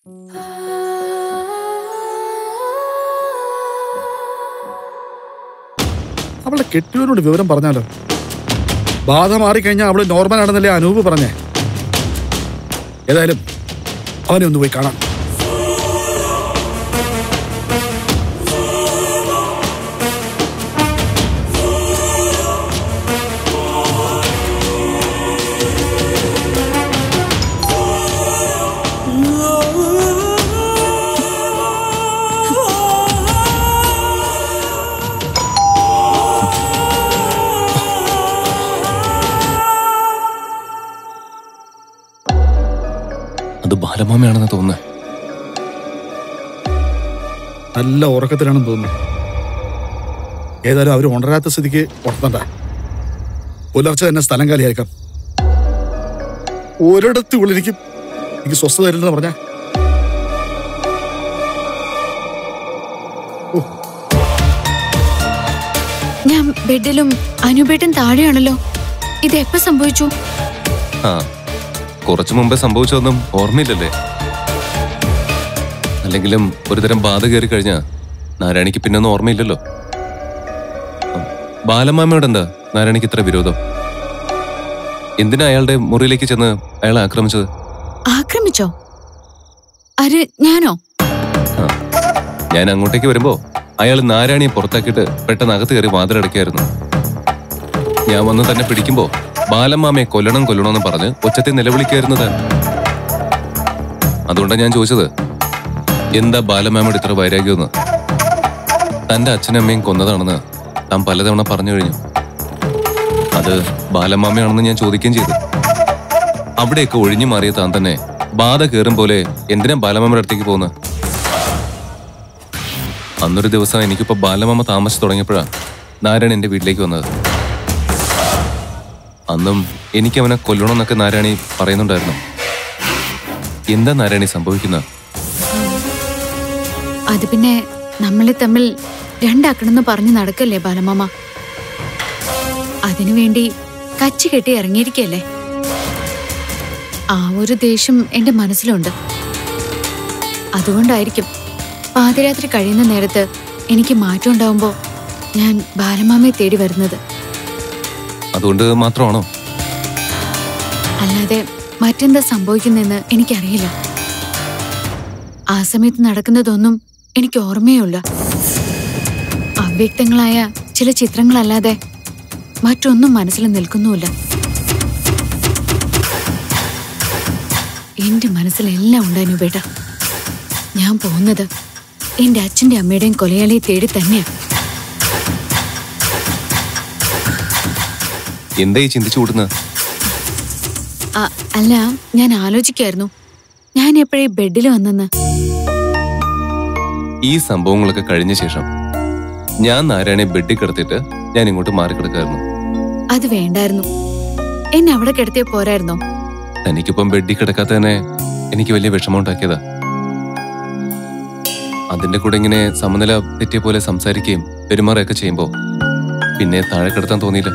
അവളുടെ കെട്ടിയവനോട് വിവരം പറഞ്ഞാലോ ബാധ മാറിക്കഴിഞ്ഞാൽ അവള് നോർമൽ ആണെന്നല്ലേ അനൂപ് പറഞ്ഞേ ഏതായാലും അവനെ ഒന്ന് പോയി കാണാം അത് ബാലമാമയാണെന്ന് തോന്നുന്നത് നല്ല ഉറക്കത്തിലാണെന്ന് തോന്നുന്നു ഏതായാലും അവർ ഉണരാത്ത സ്ഥിതിക്ക് ഉണർത്തണ്ട പുലർച്ചെ തന്നെ സ്ഥലം കാലിയാക്കാം ഒരിടത്ത് ഉള്ളിരിക്കും എനിക്ക് സ്വസ്ഥത തരില്ലെന്ന് പറഞ്ഞ ഞാൻ ബെഡിലും അനുപേട്ടൻ താഴെയാണല്ലോ ഇത് എപ്പോ സംഭവിച്ചു ആ കുറച്ചു മുമ്പേ സംഭവിച്ചതൊന്നും ഓർമ്മയില്ലല്ലേ അല്ലെങ്കിലും ഒരുതരം ബാധ കയറി കഴിഞ്ഞാ നാരായണിക്ക് പിന്നൊന്നും ഓർമ്മയില്ലല്ലോ ഉം, ബാലമാമയോട് എന്താ നാരായണിക്ക് ഇത്ര വിരോധം എന്തിനാ അയാളുടെ മുറിയിലേക്ക് ചെന്ന് അയാളെ ആക്രമിച്ചത് ആക്രമിച്ചോ ആര് ഞാനോ ആ, ഞാൻ അങ്ങോട്ടേക്ക് വരുമ്പോ അയാൾ നാരായണിയെ പുറത്താക്കിയിട്ട് പെട്ടെന്ന് അകത്ത് കയറി വാതിലടയ്ക്കായിരുന്നു ഞാൻ വന്ന് തന്നെ പിടിക്കുമ്പോ ബാലമ്മാമയെ കൊല്ലണം കൊല്ലണമെന്ന് പറഞ്ഞ് ഒച്ചത്തെ നിലവിളിക്കായിരുന്നത് അതുകൊണ്ടാണ് ഞാൻ ചോദിച്ചത് എന്താ ബാലമാമയുടെ ഇത്ര വൈരാഗ്യമെന്ന് തന്റെ അച്ഛനും അമ്മയും കൊന്നതാണെന്ന് താൻ പലതവണ പറഞ്ഞു കഴിഞ്ഞു അത് ബാലമാമയാണെന്ന് ഞാൻ ചോദിക്കുകയും ചെയ്തു അവിടെയൊക്കെ ഒഴിഞ്ഞു മാറിയ താൻ തന്നെ ബാധ കയറും പോലെ എന്തിനാ ബാലമാമയുടെ അടുത്തേക്ക് പോകുന്നത് അന്നൊരു ദിവസം എനിക്കിപ്പോ ബാലമാമ താമസിച്ചു തുടങ്ങിയപ്പോഴാ നാരായണൻ എന്റെ വീട്ടിലേക്ക് വന്നത് അന്നും എനിക്ക് അവനെ കൊല്ലണമെന്നൊക്കെ നാരായണി പറയുന്നുണ്ടായിരുന്നു എന്താ നാരായണി സംഭവിക്കുന്നത് അത് പിന്നെ നമ്മളെ തമ്മിൽ രണ്ടാക്കണമെന്ന് പറഞ്ഞു നടക്കല്ലേ ബാലമാമ അതിനുവേണ്ടി കച്ചി കെട്ടി ഇറങ്ങിയിരിക്കല്ലേ ആ ഒരു ദേഷ്യം എന്റെ മനസ്സിലുണ്ട് അതുകൊണ്ടായിരിക്കും പാതിരാത്രി കഴിയുന്ന നേരത്ത് എനിക്ക് മാറ്റം ഉണ്ടാവുമ്പോ ഞാൻ ബാലമാമയെ തേടി വരുന്നത് അതുകൊണ്ട് മാത്രമാണോ അല്ലാതെ മറ്റെന്താ സംഭവിക്കുന്നെന്ന് എനിക്കറിയില്ല ആ സമയത്ത് നടക്കുന്നതൊന്നും എനിക്ക് ഓർമ്മയുമില്ല അവ്യക്തങ്ങളായ ചില ചിത്രങ്ങളല്ലാതെ മറ്റൊന്നും മനസ്സിൽ നിൽക്കുന്നുമില്ല എന്റെ മനസ്സിലെല്ലാം ഉണ്ടായിരുന്നു ബേട്ട ഞാൻ പോകുന്നത് എന്റെ അച്ഛന്റെ അമ്മയുടെയും കൊലയാളിയെ തേടി തന്നെയാ എന്താ ഈ ചിന്തിച്ചു കൂട്ടുന്നത് ആ, അല്ല ഞാൻ ആലോചിക്കായിരുന്നു ഞാൻ എപ്പോഴേ ബെഡിൽ വന്നെന്ന് ഈ സംഭവങ്ങളൊക്കെ കഴിഞ്ഞ ശേഷം ഞാൻ നാരായണെ ബെഡിൽ കിടത്തിയിട്ട് ഞാൻ ഇങ്ങോട്ട് മാറിക്കിടക്കായിരുന്നു അത് വേണ്ടായിരുന്നു എന്നെ അവിടെ കിടത്തിയ പോരായിരുന്നോ തനിക്കിപ്പം ബെഡിൽ കിടക്കാത്ത തന്നെ എനിക്ക് വലിയ വിഷമം ഉണ്ടാക്കിയതാ അതിന്റെ കൂടെ ഇങ്ങനെ സമനില തെറ്റിയ പോലെ സംസാരിക്കുകയും പെരുമാറുകയൊക്കെ ചെയ്യുമ്പോ പിന്നെ താഴെ കിടത്താൻ തോന്നിയില്ല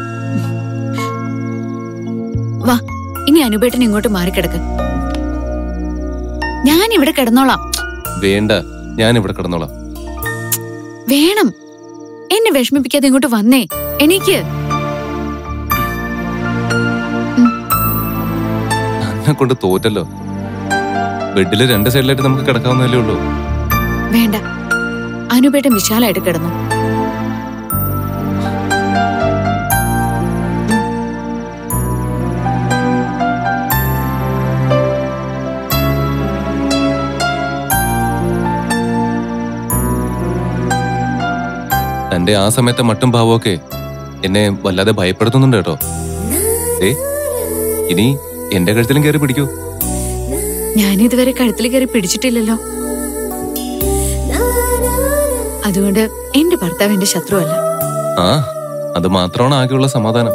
വാ ഇനി അനുപേട്ടൻ ഇങ്ങോട്ട് മാറിക്കിടക്ക് ഞാൻ ഇവിടെ കിടന്നോളാം വേണ്ട ഞാൻ ഇവിടെ കിടന്നോളാം വേണം എന്നെ വിഷമിപ്പിക്കാതെ ഇങ്ങോട്ട് വന്നേ എനിക്ക് എന്നെ കൊണ്ട് തോറ്റല്ലോ ബെഡില് രണ്ട് സൈഡിലായിട്ട് നമുക്ക് കിടക്കാവുന്നതല്ലേ ഉള്ളൂ വേണ്ട അനുപേട്ടൻ വിശാലായിട്ട് കിടന്നു തന്റെ ആ സമയത്തെ മട്ടും ഭാവമൊക്കെ എന്നെ വല്ലാതെ ഭയപ്പെടുത്തുന്നുണ്ട് കേട്ടോ ഏ ഇനി എന്റെ കഴുത്തിലും കയറി പിടിക്കൂ ഞാനിതുവരെ കഴുത്തിൽ കയറി പിടിച്ചിട്ടില്ലല്ലോ അതുകൊണ്ട് എന്റെ ഭർത്താവ് എന്റെ ശത്രുവല്ല ആ അത് മാത്രമാണ് ആകെയുള്ള സമാധാനം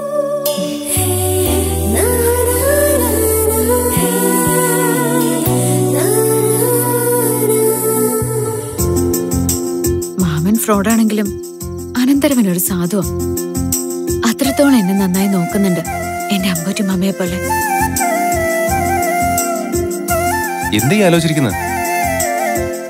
മാമൻ ഫ്രോഡാണെങ്കിലും അനന്തരവൻ ഒരു സാധുവാ അത്രത്തോളം എന്നെ നന്നായി നോക്കുന്നുണ്ട് എന്റെ അമ്പൂറ്റി മമ്മയെ പോലെ എന്താ ഈ ആലോചിച്ചിരിക്കുന്നത്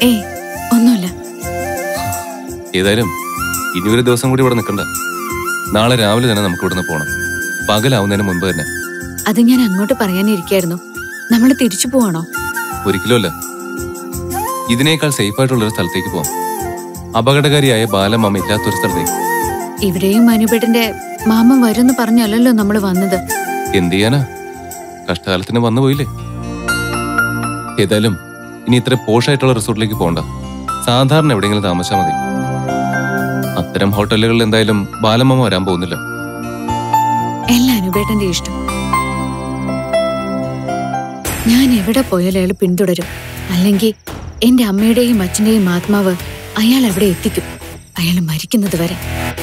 ഏയ് ഒന്നുമില്ല ഏതായാലും ഇനി ഒരു ദിവസം കൂടി ഇവിടെ നിൽക്കണ്ട നാളെ രാവിലെ തന്നെ നമുക്ക് ഇവിടുന്ന് പോകണം പകലാവുന്നതിന് മുൻപ് തന്നെ അത് ഞാൻ അങ്ങോട്ട് പറയാനിരിക്കായിരുന്നു നമ്മൾ തിരിച്ചു പോവാണോ ഒരിക്കലും അല്ല ഇതിനേക്കാൾ സേഫ് ആയിട്ടുള്ള ഒരു സ്ഥലത്തേക്ക് പോകാം അപകടകാരിയായ ബാലമാമ ഇല്ലാത്തൊരു സ്ഥലത്തേക്ക് ഇവിടെയും മനുപേട്ടന്റെ മാമൻ വരുമെന്ന് പറഞ്ഞല്ലല്ലോ നമ്മൾ വന്നത് എന്ത് ചെയ്യാനാ കഷ്ടകാലത്തിന് വന്നു പോയില്ലേ ഏതായാലും ഇനി ഇത്ര പോഷായിട്ടുള്ള റിസോർട്ടിലേക്ക് പോകണ്ട സാധാരണ എവിടെയെങ്കിലും താമസിച്ചാൽ മതി അത്തരം ഹോട്ടലുകളിൽ എന്തായാലും ബാലമ്മ വരാൻ പോകുന്നില്ല എല്ലാം അനുപേട്ടന്റെ ഇഷ്ടം ഞാൻ എവിടെ പോയാലും അയാൾ പിന്തുടരും അല്ലെങ്കിൽ എന്റെ അമ്മയുടെയും അച്ഛന്റെയും ആത്മാവ് അയാൾ അവിടെ എത്തിക്കും അയാൾ മരിക്കുന്നത് വരെ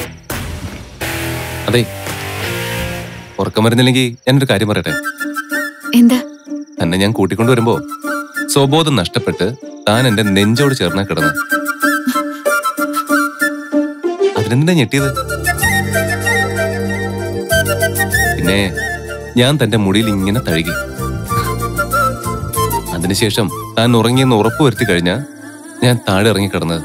അതെ ഉറക്കം വരുന്നില്ലെങ്കിൽ ഞാനൊരു കാര്യം പറയട്ടെ എന്താ തന്നെ ഞാൻ കൂട്ടിക്കൊണ്ടുവരുമ്പോ സ്വബോധം നഷ്ടപ്പെട്ട് താൻ എന്റെ നെഞ്ചോട് ചേർന്ന കിടന്ന് അതിനെന്തിനാ ഞെട്ടിയത് പിന്നെ ഞാൻ തന്റെ മുടിയിൽ ഇങ്ങനെ തഴുകി അതിനുശേഷം താൻ ഉറങ്ങിയെന്ന് ഉറപ്പ് വരുത്തി കഴിഞ്ഞാ ഞാൻ താഴെ ഇറങ്ങി കിടന്നത്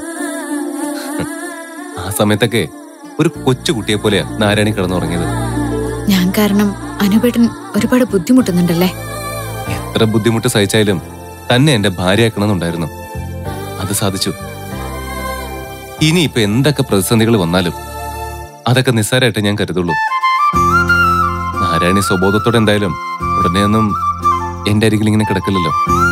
ആ സമയത്തൊക്കെ ഒരു കൊച്ചു കുട്ടിയെ പോലെയാ നാരായണി കിടന്നുറങ്ങിയത് ഞാൻ കാരണം അനുപേട്ടൻ ഒരുപാട് ബുദ്ധിമുട്ടുന്നുണ്ടല്ലേ എത്ര ബുദ്ധിമുട്ട് സഹിച്ചാലും തന്നെ എന്റെ ഭാര്യയാക്കണമെന്നുണ്ടായിരുന്നു അത് സാധിച്ചു ഇനി ഇപ്പൊ എന്തൊക്കെ പ്രതിസന്ധികൾ വന്നാലും അതൊക്കെ നിസ്സാരമായിട്ട് ഞാൻ കരുതുള്ളൂ നാരായണി സ്വബോധത്തോടെ എന്തായാലും ഉടനെയൊന്നും എന്റെ അരികിൽ ഇങ്ങനെ കിടക്കില്ലല്ലോ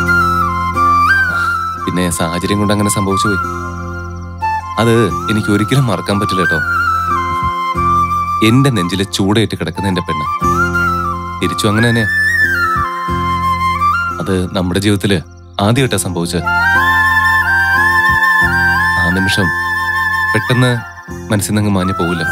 പിന്നെ സാഹചര്യം കൊണ്ട് അങ്ങനെ സംഭവിച്ചു പോയി അത് എനിക്ക് ഒരിക്കലും മറക്കാൻ പറ്റില്ല കേട്ടോ എന്റെ നെഞ്ചിലെ ചൂടേറ്റ് കിടക്കുന്ന എന്റെ പെണ്ണ് തിരിച്ചു അങ്ങനെ തന്നെയാ അത് നമ്മുടെ ജീവിതത്തില് ആദ്യമായിട്ടാ സംഭവിച്ചത് ആ നിമിഷം പെട്ടെന്ന് മനസ്സിൽ നിന്ന് മാഞ്ഞു പോവില്ല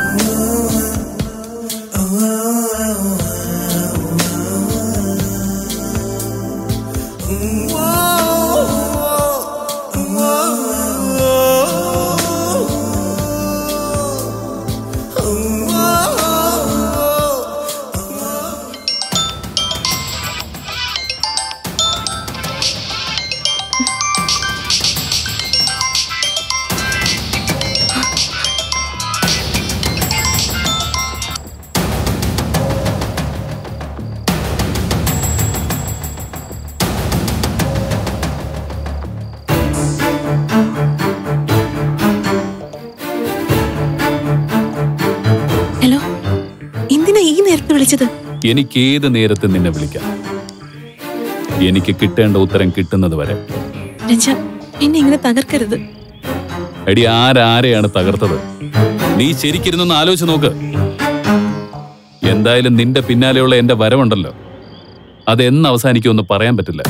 ഹലോ എന്തിനാ ഈ നേരത്ത് വിളിച്ചത് എനിക്ക് ഏത് നേരത്ത് നിന്നെ വിളിക്കാം എനിക്ക് കിട്ടേണ്ട ഉത്തരം കിട്ടുന്നത് വരെ രഞ്ജ എന്നെ ഇങ്ങനെ തകർക്കരുത് എടി ആരാരെയാണ് തകർത്തത് നീ ശരിക്കിരുന്നൊന്ന് ആലോചിച്ച് നോക്ക് എന്തായാലും നിന്റെ പിന്നാലെയുള്ള എന്റെ വരവുണ്ടല്ലോ അത് എന്ന് അവസാനിക്കുമെന്ന് പറയാൻ പറ്റില്ല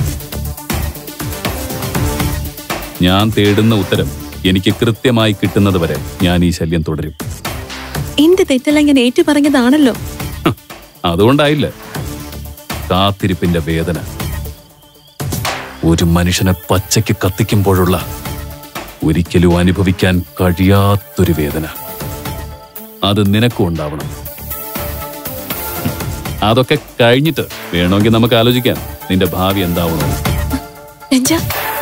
ഞാൻ തേടുന്ന ഉത്തരം എനിക്ക് കൃത്യമായി കിട്ടുന്നത് വരെ ഞാൻ ഈ ശല്യം തുടരും എന്റെ തെറ്റെല്ലാം ഞാൻ ഏറ്റു പറഞ്ഞതാണല്ലോ ഹ്, അതുകൊണ്ടായില്ല കാത്തിരിപ്പിന്റെ വേദന ഒരു മനുഷ്യനെ പച്ചയ്ക്ക് കത്തിക്കുമ്പോഴുള്ള ഒരിക്കലും അനുഭവിക്കാൻ കഴിയാത്തൊരു വേദന അത് നിനക്കും ഉണ്ടാവണം ഹും, അതൊക്കെ കഴിഞ്ഞിട്ട് വേണമെങ്കിൽ നമുക്ക് ആലോചിക്കാം നിന്റെ ഭാവി എന്താവണം രഞ്ജ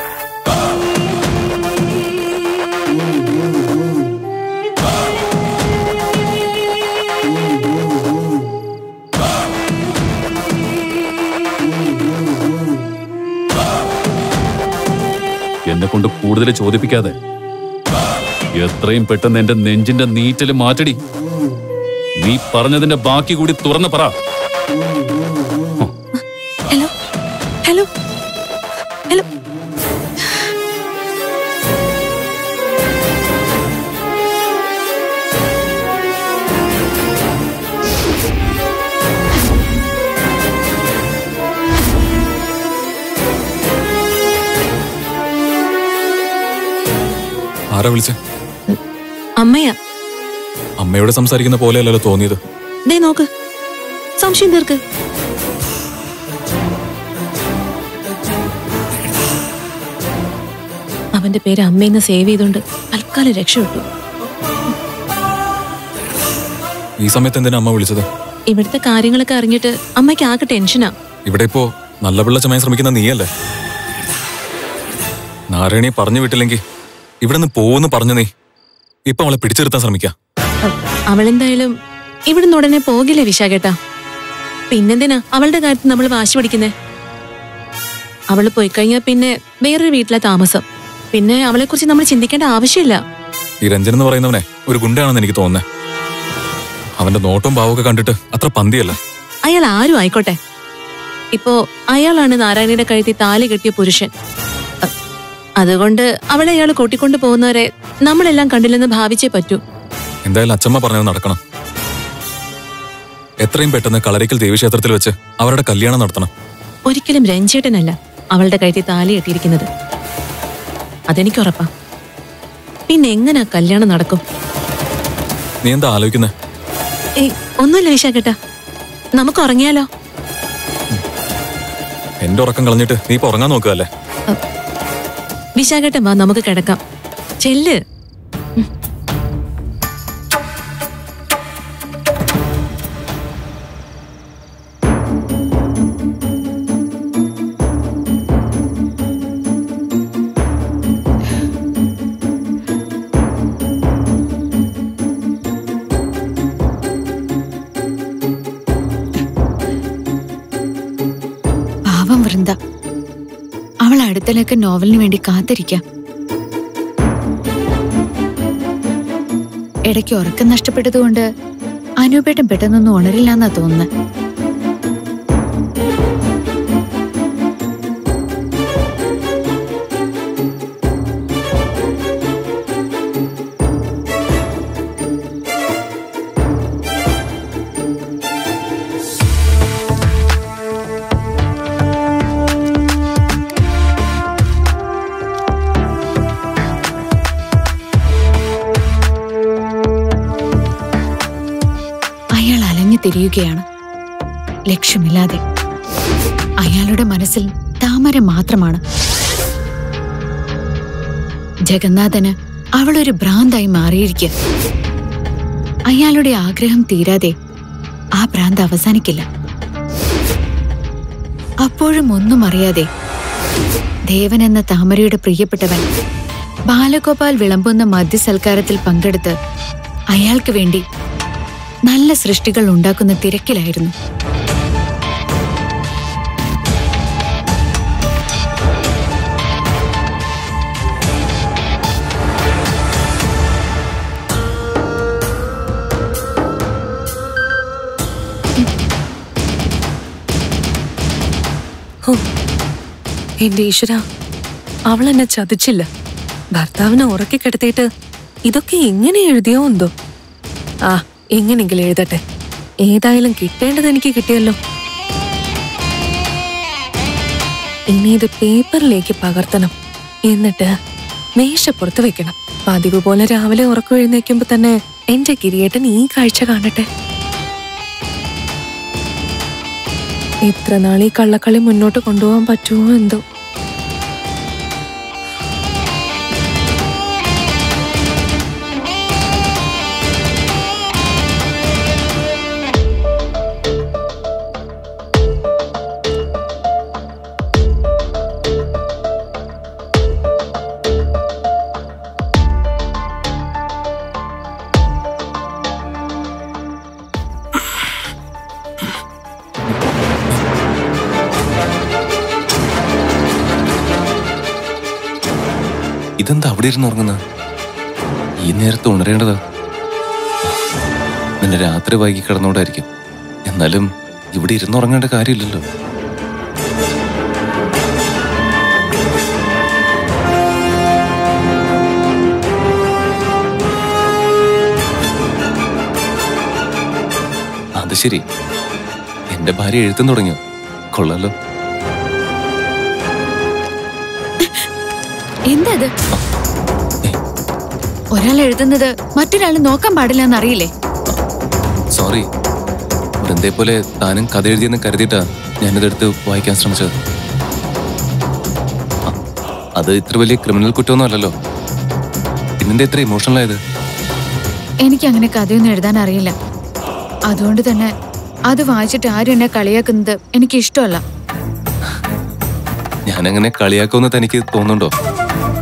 എന്നെ കൊണ്ട് കൂടുതൽ ചോദിപ്പിക്കാതെ എത്രയും പെട്ടെന്ന് എന്റെ നെഞ്ചിന്റെ നീറ്റല് മാറ്റടി നീ പറഞ്ഞതിന്റെ ബാക്കി കൂടി തുറന്ന് പറ ഹലോ ഹലോ ഹലോ ആരാ വിളിച്ചേ അമ്മയാ അമ്മയോട് സംസാരിക്കുന്ന പോലെയല്ലല്ലോ തോന്നിയത് ദേ നോക്ക് സംശയം തീർക്ക് അവന്റെ പേര് അമ്മയെന്ന് സേവ് ചെയ്തുകൊണ്ട് തൽക്കാലം രക്ഷപ്പെട്ടു ഈ സമയത്ത് എന്തിനാ അമ്മ വിളിച്ചത് ഇവിടുത്തെ കാര്യങ്ങളൊക്കെ അറിഞ്ഞിട്ട് അമ്മയ്ക്ക് ആകെ ടെൻഷനാ ഇവിടെ ഇപ്പോ നല്ല പിള്ള ചമയാൻ ശ്രമിക്കുന്ന നീയല്ലേ നാരായണിയെ പറഞ്ഞു വിട്ടില്ലെങ്കിൽ ഇവിടെ നിന്ന് പോവെന്ന് പറഞ്ഞു നീ ഇപ്പൊ അവളെ പിടിച്ചെടുത്താൻ ശ്രമിക്കാം അ- അവളെന്തായാലും ഇവിടുന്ന് ഉടനെ പോകില്ലേ വിശാഖേട്ടാ പിന്നെന്തിനാ അവളുടെ കാര്യത്തിൽ നമ്മൾ വാശി പിടിക്കുന്നേ അവള് പോയി കഴിഞ്ഞാൽ പിന്നെ വേറൊരു വീട്ടിലെ താമസം പിന്നെ അവളെക്കുറിച്ച് നമ്മൾ ചിന്തിക്കേണ്ട ആവശ്യമില്ല ഈ രഞ്ജൻ എന്ന് പറയുന്നവനെ ഒരു ഗുണ്ടയാണെന്ന് എനിക്ക് തോന്നുന്നത് അവന്റെ നോട്ടവും ഭാവമൊക്കെ കണ്ടിട്ട് അത്ര പന്തിയല്ല അയാൾ ആരും ആയിക്കോട്ടെ ഇപ്പോ അയാളാണ് നാരായണിയുടെ കഴുത്തിൽ താലി കെട്ടിയ പുരുഷൻ അ- അതുകൊണ്ട് അവളെ അയാൾ കൂട്ടിക്കൊണ്ടു പോകുന്നവരെ നമ്മളെല്ലാം കണ്ടില്ലെന്ന് ഭാവിച്ചേ പറ്റൂ എന്തായാലും അച്ചമ്മ പറഞ്ഞത് നടക്കണം എത്രയും പെട്ടെന്ന് കളരിക്കൽ ദേവീക്ഷേത്രത്തിൽ വെച്ച് അവരുടെ കല്യാണം നടത്തണം ഒരിക്കലും രഞ്ജേട്ടനല്ല അവളുടെ കഴുത്തിൽ താലി കെട്ടിയിരിക്കുന്നത് അതെനിക്ക് ഉറപ്പാ പിന്നെ എങ്ങനെ കല്യാണം നടക്കും നീ എന്താ ആലോചിക്കുന്നത് ഏയ് ഒന്നുമില്ല വിശാഖേട്ടാ നമുക്ക് ഉറങ്ങിയാലോ എന്റെ ഉറക്കം കളഞ്ഞിട്ട് നീ ഇപ്പൊ ഉറങ്ങാൻ നോക്കുകയല്ലേ വിശാഖേട്ടൻ വാ നമുക്ക് കിടക്കാം ചെല്ല് പാവം വൃന്ദ അവൾ അടുത്തലൊക്കെ നോവലിന് വേണ്ടി കാത്തിരിക്കാം ഇടയ്ക്ക് ഉറക്കം നഷ്ടപ്പെട്ടതുകൊണ്ട് അനൂപേട്ടൻ പെട്ടെന്നൊന്നും ഉണരില്ലെന്നാ തോന്നുന്നത് അയാൾ അലഞ്ഞു തിരിയുകയാണ് ലക്ഷ്യമില്ലാതെ അയാളുടെ മനസ്സിൽ താമര മാത്രമാണ് ജഗന്നാഥന് അവളൊരു ഭ്രാന്തായി മാറിയിരിക്കുക അയാളുടെ ആഗ്രഹം തീരാതെ ആ ഭ്രാന്ത് അവസാനിക്കില്ല അപ്പോഴും ഒന്നും അറിയാതെ ദേവൻ എന്ന താമരയുടെ പ്രിയപ്പെട്ടവൻ ബാലഗോപാൽ വിളമ്പുന്ന മദ്യസൽക്കാരത്തിൽ പങ്കെടുത്ത് അയാൾക്ക് വേണ്ടി നല്ല സൃഷ്ടികൾ ഉണ്ടാക്കുന്ന തിരക്കിലായിരുന്നു ഹോ, എന്റെ ഈശ്വര അവൾ എന്നെ ചതിച്ചില്ല ഭർത്താവിനെ ഉറക്കി കിടത്തിയിട്ട് ഇതൊക്കെ എങ്ങനെ എഴുതിയോ എന്തോ ആ എങ്ങനെങ്കിലും എഴുതട്ടെ ഏതായാലും കിട്ടേണ്ടത് എനിക്ക് കിട്ടിയല്ലോ ഇനി ഇത് പേപ്പറിലേക്ക് പകർത്തണം എന്നിട്ട് മേശപ്പുറത്ത് വെക്കണം പതിവ് പോലെ രാവിലെ ഉറക്കം എഴുന്നേക്കുമ്പോ തന്നെ എന്റെ കിരിയേട്ടൻ ഈ കാഴ്ച കാണട്ടെ ഇത്ര നാൾ ഈ കള്ളക്കളി മുന്നോട്ട് കൊണ്ടുപോകാൻ പറ്റുമോ എന്തോ ഇതെന്താ അവിടെ ഇരുന്ന് ഉറങ്ങുന്നത് ഈ നേരത്ത് ഉണരേണ്ടത് നിന്നെ രാത്രി വൈകി കിടന്നോണ്ടായിരിക്കും എന്നാലും ഇവിടെ ഇരുന്നുറങ്ങേണ്ട കാര്യമില്ലല്ലോ അത് ശരി എന്റെ ഭാര്യ എഴുത്തും തുടങ്ങിയോ കൊള്ളാലോ എന്താ അത് ഒരാൾ എഴുതുന്നത് മറ്റൊരാൾ നോക്കാൻ പാടില്ല എന്നറിയില്ലേ സോറി വൃന്ദയെ പോലെ താനും കഥ എഴുതിയെന്ന് കരുതിയിട്ടാ ഞാനിതെടുത്ത് വായിക്കാൻ ശ്രമിച്ചത് ആ, അത് ഇത്ര വലിയ ക്രിമിനൽ കുറ്റമൊന്നും അല്ലല്ലോ പിന്നെന്താ ഇത്ര ഇമോഷണൽ ആയത് എനിക്ക് അങ്ങനെ കഥയൊന്നും എഴുതാൻ അറിയില്ല അതുകൊണ്ട് തന്നെ അത് വായിച്ചിട്ട് ആരും എന്നെ കളിയാക്കുന്നത് എനിക്ക് ഇഷ്ടമല്ല ഞാനങ്ങനെ കളിയാക്കുമെന്ന് തനിക്ക് തോന്നുന്നുണ്ടോ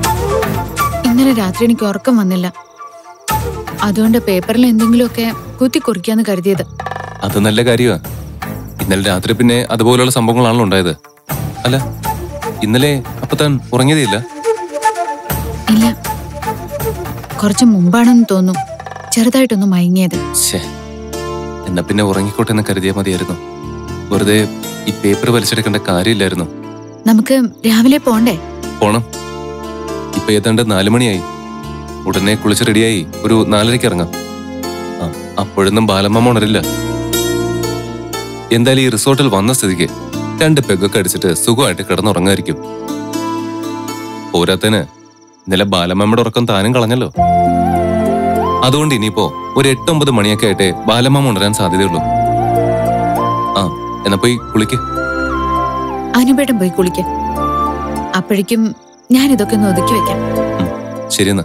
ഇന്നലെ രാത്രി എനിക്ക് ഉറക്കം വന്നില്ല അതുകൊണ്ട് പേപ്പറിൽ എന്തെങ്കിലുമൊക്കെ കുത്തി കുറിക്കാന്ന് കരുതിയത് അത് നല്ല കാര്യമാ ഇന്നലെ രാത്രി പിന്നെ അതുപോലുള്ള സംഭവങ്ങളാണല്ലോ ഉണ്ടായത് അല്ല ഇന്നലെ അപ്പൊ താൻ ഉറങ്ങിയതേയില്ല ഇല്ല കുറച്ച് മുമ്പാണെന്ന് തോന്നും ചെറുതായിട്ടൊന്ന് മയങ്ങിയത് ശ്ശേ എന്നാ പിന്നെ ഉറങ്ങിക്കോട്ടെ എന്ന് കരുതിയാൽ മതിയായിരുന്നു വെറുതെ ഈ പേപ്പർ വലിച്ചെടുക്കേണ്ട കാര്യമില്ലായിരുന്നു നമുക്ക് രാവിലെ പോണ്ടേ പോണം ഇപ്പൊ ഏതാണ്ട് നാലു മണിയായി ഉടനെ കുളിച്ച് റെഡിയായി ഒരു നാലരയ്ക്ക് ഇറങ്ങാം ആ അപ്പോഴൊന്നും ബാലമ്മ ഉണരില്ല എന്തായാലും ഈ റിസോർട്ടിൽ വന്ന സ്ഥിതിക്ക് രണ്ട് പെഗൊക്കെ അടിച്ചിട്ട് സുഖമായിട്ട് കിടന്നുറങ്ങായിരിക്കും പോരാത്തന് ഇന്നലെ ബാലമ്മയുടെ ഉറക്കം താനും കളഞ്ഞല്ലോ അതുകൊണ്ട് ഇനിയിപ്പോ ഒരു എട്ടൊമ്പത് മണിയൊക്കെ ആയിട്ടേ ബാലമ്മ ഉണരാൻ സാധ്യതയുള്ളൂ ആ എന്നാ പോയി കുളിക്ക് അനുപേട്ടൻ പോയി കുളിക്ക അപ്പോഴേക്കും ഞാൻ ഇതൊക്കെ ഒന്ന് ഒതുക്കി വെക്കാം ഉം, ശരിയെന്നാ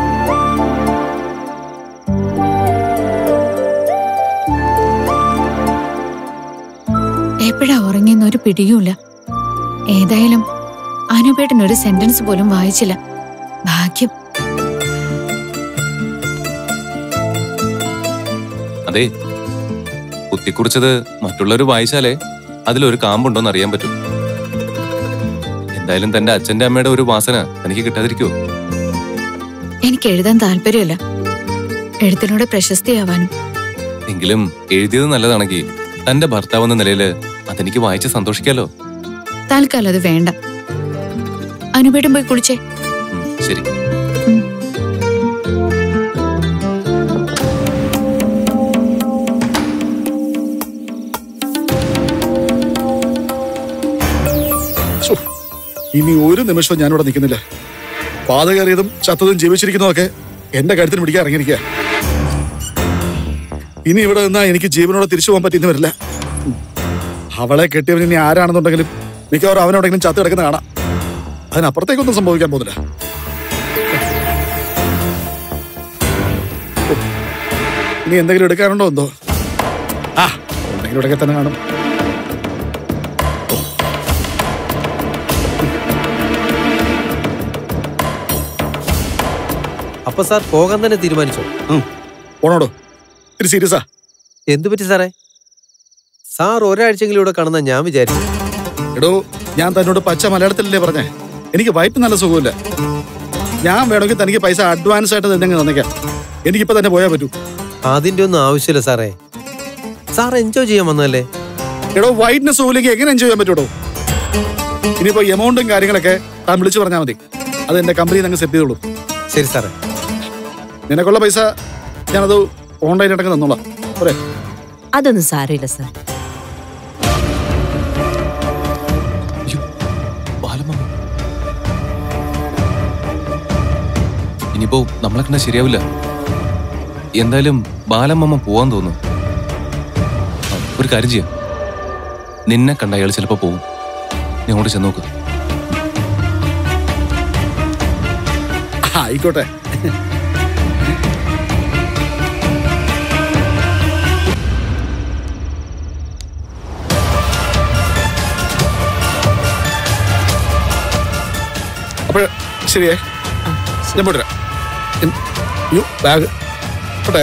എപ്പോഴാ ഉറങ്ങിയെന്ന് ഒരു പിടിയുമില്ല ഏതായാലും അനുപേട്ടൻ ഒരു സെന്റൻസ് പോലും വായിച്ചില്ല ഭാഗ്യം അതെ കുത്തിക്കുറിച്ചത് മറ്റുള്ളവർ വായിച്ചാലേ അതിലൊരു കാമ്പുണ്ടോന്ന് അറിയാൻ പറ്റും എന്തായാലും തന്റെ അച്ഛന്റെ അമ്മയുടെ ഒരു വാസന തനിക്ക് കിട്ടാതിരിക്കുവോ എനിക്ക് എഴുതാൻ താല്പര്യമില്ല എഴുത്തിനോട് പ്രശസ്തിയാവാനും എങ്കിലും എഴുതിയത് നല്ലതാണെങ്കിൽ തന്റെ ഭർത്താവ് എന്ന നിലയില് അതെനിക്ക് വായിച്ച് സന്തോഷിക്കാലോ തൽക്കാലം അത് വേണ്ട അനുപേട്ടൻ പോയി കുളിച്ചേ ഉം, ശരി ശ്ശോ, ഇനി ഒരു നിമിഷവും ഞാനിവിടെ നിൽക്കുന്നില്ല പാത കയറിയതും ചത്തതും ജീവിച്ചിരിക്കുന്നതൊക്കെ എന്റെ കഴുത്തിന് പിടിക്കാൻ ഇറങ്ങിയിരിക്കുക ഇനി ഇവിടെ നിന്നാ എനിക്ക് ജീവനോടെ തിരിച്ചു പോകാൻ പറ്റിയെന്ന് വരില്ല ഉം. അവളെ കെട്ടിയവൻ ഇനി ആരാണെന്നുണ്ടെങ്കിലും മിക്കവാറും അവനോടെങ്കിലും ചത്ത് കിടക്കുന്ന കാണാം അതിനപ്പുറത്തേക്കൊന്നും സംഭവിക്കാൻ പോകുന്നില്ല ഓ, ഇനി എന്തെങ്കിലും എടുക്കാനുണ്ടോ എന്തോ ആ എന്തെങ്കിലും ഇടയ്ക്ക് തന്നെ കാണും അപ്പൊ സാർ പോകാൻ തന്നെ തീരുമാനിച്ചോ ഉം. പോണോടോ ഇത്തിരി സീരിയസാ എന്തു പറ്റി സാറേ സാർ ഒരാഴ്ചയെങ്കിലും ഇവിടെ കാണുന്ന ഞാൻ വിചാരിച്ചു എടോ ഞാൻ തന്നോട് പച്ച മലയാളത്തിലല്ലേ പറഞ്ഞേ എനിക്ക് വയറ്റ് നല്ല സുഖമില്ല ഞാൻ വേണമെങ്കിൽ തനിക്ക് പൈസ അഡ്വാൻസ് ആയിട്ട് തന്നെ അങ്ങ് തന്നേക്കാം എനിക്കിപ്പോ തന്നെ പോയാൽ പറ്റൂ അതിന്റെ ഒന്നും ആവശ്യമില്ല സാറേ സാർ എൻജോയ് ചെയ്യാൻ വന്നതല്ലേ എടോ വൈറ്റിന് സുഖമില്ലെങ്കിൽ എങ്ങനെ എൻജോയ് ചെയ്യാൻ പറ്റൂടോ ഇനിയിപ്പോ എമൗണ്ടും കാര്യങ്ങളൊക്കെ താൻ വിളിച്ചു പറഞ്ഞാൽ മതി അത് എന്റെ കമ്പനിയിൽ അങ്ങ് സെറ്റ് ചെയ്തോളൂ ശരി സാറേ നിനക്കുള്ള പൈസ ഞാനത് ഓൺലൈൻ അടക്കം തന്നോളാം പോരെ അതൊന്നും സാരമില്ല സാർ അയ്യോ, ബാലമ്മ ഇനിയിപ്പോ നമ്മളെ കണ്ട ശരിയാവില്ല എന്തായാലും ബാലമ്മ പോവാൻ തോന്നുന്നു ആ, ഒരു കാര്യം ചെയ്യാം നിന്നെ കണ്ട അയാൾ ചിലപ്പോ പോവും നീ അങ്ങോട്ട് ചെന്ന് നോക്ക് ആ, ആയിക്കോട്ടെ അപ്പോൾ ശരിയേ ഞാൻ പോട്ടെ യു ബാഗ് പോട്ടെ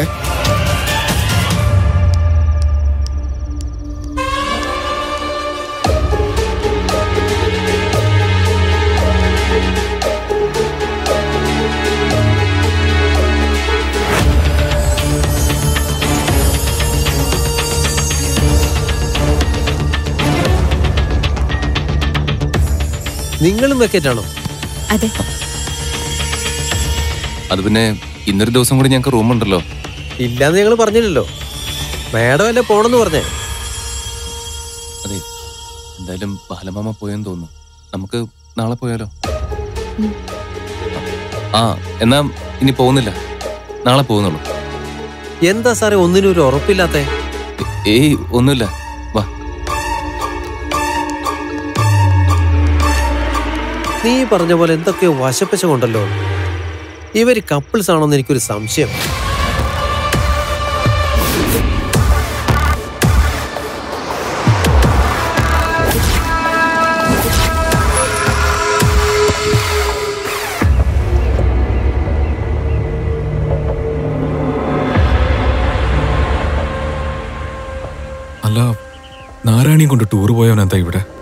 നിങ്ങളും വെക്കേറ്റ് ആണോ അതെ അത് പിന്നെ ഇന്നൊരു ദിവസം കൂടി ഞങ്ങൾക്ക് റൂമുണ്ടല്ലോ ഇല്ലാന്ന് ഞങ്ങൾ പറഞ്ഞില്ലല്ലോ മാഡം അല്ലേ പോണെന്ന് പറഞ്ഞേ അതെ എന്തായാലും ബാലമാമ പോയെന്ന് തോന്നുന്നു നമുക്ക് നാളെ പോയാലോ ആ എന്നാ ഇനി പോകുന്നില്ല നാളെ പോകുന്നുള്ളൂ എന്താ സാറേ ഒന്നിനും ഒരു ഉറപ്പില്ലാത്തേ ഏയ് ഒന്നുമില്ല വാ നീ പറഞ്ഞ പോലെ എന്തൊക്കെയോ വശപ്പശ കൊണ്ടല്ലോ ഇവര് കപ്പിൾസ് ആണോന്ന് എനിക്കൊരു സംശയം അല്ല നാരായണിയും കൊണ്ട് ടൂർ പോയവൻ എന്താ ഇവിടെ